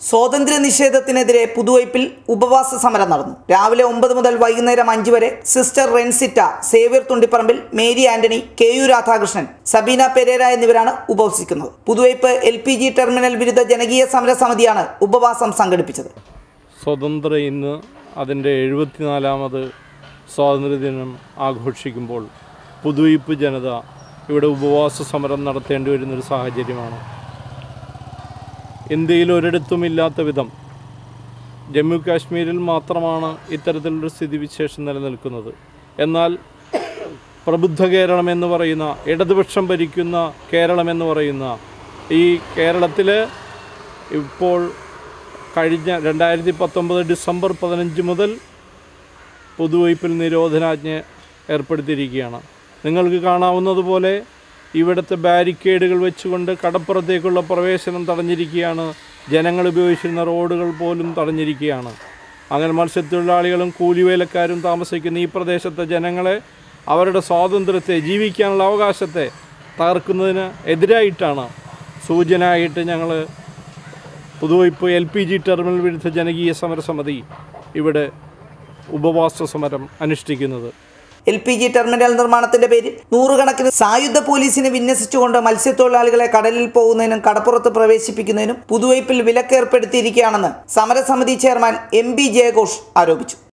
സ്വാതന്ത്ര്യ നിഷേധത്തിനെതിരെ പുതുവൈപ്പിൽ ഉപവാസ സമരം നടന്നു രാവിലെ ഒമ്പത് മുതൽ വൈകുന്നേരം അഞ്ച് വരെ sister Rensitta Xavier Thundiparambil Mary Antony K U Radhakrishnan Sabeena Pereira എന്നിവരാണ് ഉപവസിക്കുന്നത് Puthuvype L P G terminal വിരുദ്ധ ജനകീയ സമര സമിതിയാണ് ഉപവാസം സംഘടിപ്പിച്ചത് സ്വതന്ത്ര ഇന്ന് അതിൻ്റെ എഴുപത്തിനാലാമത് സ്വാതന്ത്ര്യദിനം ആഘോഷിക്കുമ്പോൾ പുതുവൈപ്പ് ജനത ഇവിടെ ഉപവാസ സമരം നടത്തേണ്ടി വരുന്നൊരു സാഹചര്യമാണ് ഇന്ത്യയിൽ ഒരിടത്തും ഇല്ലാത്ത വിധം ജമ്മു കാശ്മീരിൽ മാത്രമാണ് ഇത്തരത്തിലൊരു സ്ഥിതിവിശേഷം നിലനിൽക്കുന്നത് എന്നാൽ പ്രബുദ്ധ കേരളം എന്ന് പറയുന്ന ഇടതുപക്ഷം ഭരിക്കുന്ന കേരളം എന്ന് പറയുന്ന ഈ കേരളത്തിൽ ഇപ്പോൾ കഴിഞ്ഞ രണ്ടായിരത്തി പത്തൊമ്പത് ഡിസംബർ പതിനഞ്ച് മുതൽ പൊതുവയ്പിൽ നിരോധനാജ്ഞ ഏർപ്പെടുത്തിയിരിക്കുകയാണ് നിങ്ങൾക്ക് കാണാവുന്നതുപോലെ ഇവിടുത്തെ ബാരിക്കേഡുകൾ വെച്ചുകൊണ്ട് കടപ്പുറത്തേക്കുള്ള പ്രവേശനം തടഞ്ഞിരിക്കുകയാണ് ജനങ്ങൾ ഉപയോഗിച്ചിരുന്ന റോഡുകൾ പോലും തടഞ്ഞിരിക്കുകയാണ് അങ്ങനെ മത്സ്യത്തൊഴിലാളികളും കൂലിവേലക്കാരും താമസിക്കുന്ന ഈ പ്രദേശത്തെ ജനങ്ങളെ അവരുടെ സ്വാതന്ത്ര്യത്തെ ജീവിക്കാനുള്ള അവകാശത്തെ തകർക്കുന്നതിന് എതിരായിട്ടാണ് സൂചനയായിട്ട് ഞങ്ങൾ Puthuvype L P G terminal വിരുദ്ധ ജനകീയ സമരസമിതി ഇവിടെ ഉപവാസ സമരം അനുഷ്ഠിക്കുന്നത് എൽ പി ജി ടെർമിനൽ നിർമ്മാണത്തിന്റെ പേരിൽ നൂറുകണക്കിന് സായുധ പോലീസിനെ വിന്യസിച്ചുകൊണ്ട് മത്സ്യത്തൊഴിലാളികളെ കടലിൽ പോകുന്നതിനും കടപ്പുറത്ത് പ്രവേശിപ്പിക്കുന്നതിനും പുതുവൈപ്പിൽ വിലക്കേർപ്പെടുത്തിയിരിക്കുകയാണെന്ന് സമരസമിതി ചെയർമാൻ എം ബി ജയഘോഷ് ആരോപിച്ചു